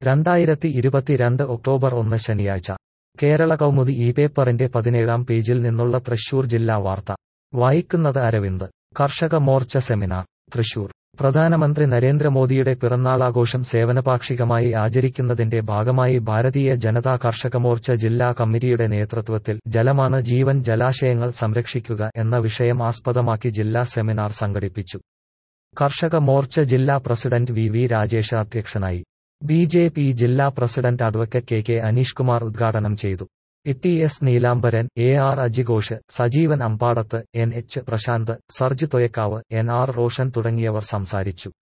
രണ്ടായിരത്തി ഇരുപത്തിരണ്ട് ഒക്ടോബർ ഒന്ന് ശനിയാഴ്ച കേരള കൗമുദി ഈ പേപ്പറിന്റെ പതിനേഴാം പേജിൽ നിന്നുള്ള തൃശൂർ ജില്ലാ വാർത്ത വായിക്കുന്നത് അരവിന്ദ് കർഷക മോർച്ച സെമിനാർ തൃശൂർ പ്രധാനമന്ത്രി നരേന്ദ്രമോദിയുടെ പിറന്നാളാഘോഷം സേവനപാക്ഷികമായി ആചരിക്കുന്നതിന്റെ ഭാഗമായി ഭാരതീയ ജനതാ കർഷക മോർച്ച ജില്ലാ കമ്മിറ്റിയുടെ നേതൃത്വത്തിൽ ജലമാണ് ജീവൻ ജലാശയങ്ങൾ സംരക്ഷിക്കുക എന്ന വിഷയം ആസ്പദമാക്കി ജില്ലാ സെമിനാർ സംഘടിപ്പിച്ചു കർഷക മോർച്ച ജില്ലാ പ്രസിഡന്റ് വി വി രാജേഷ് അധ്യക്ഷനായി ബി ജെ പി ജില്ലാ president advocate K K Aneesh Kumar ഉദ്ഘാടനം ചെയ്തു T S Neelambaran A R അജിഘോഷ് സജീവൻ അമ്പാടത്ത് എൻ എച്ച് പ്രശാന്ത് സർജ് തൊയക്കാവ് എൻ ആർ റോഷൻ തുടങ്ങിയവർ സംസാരിച്ചു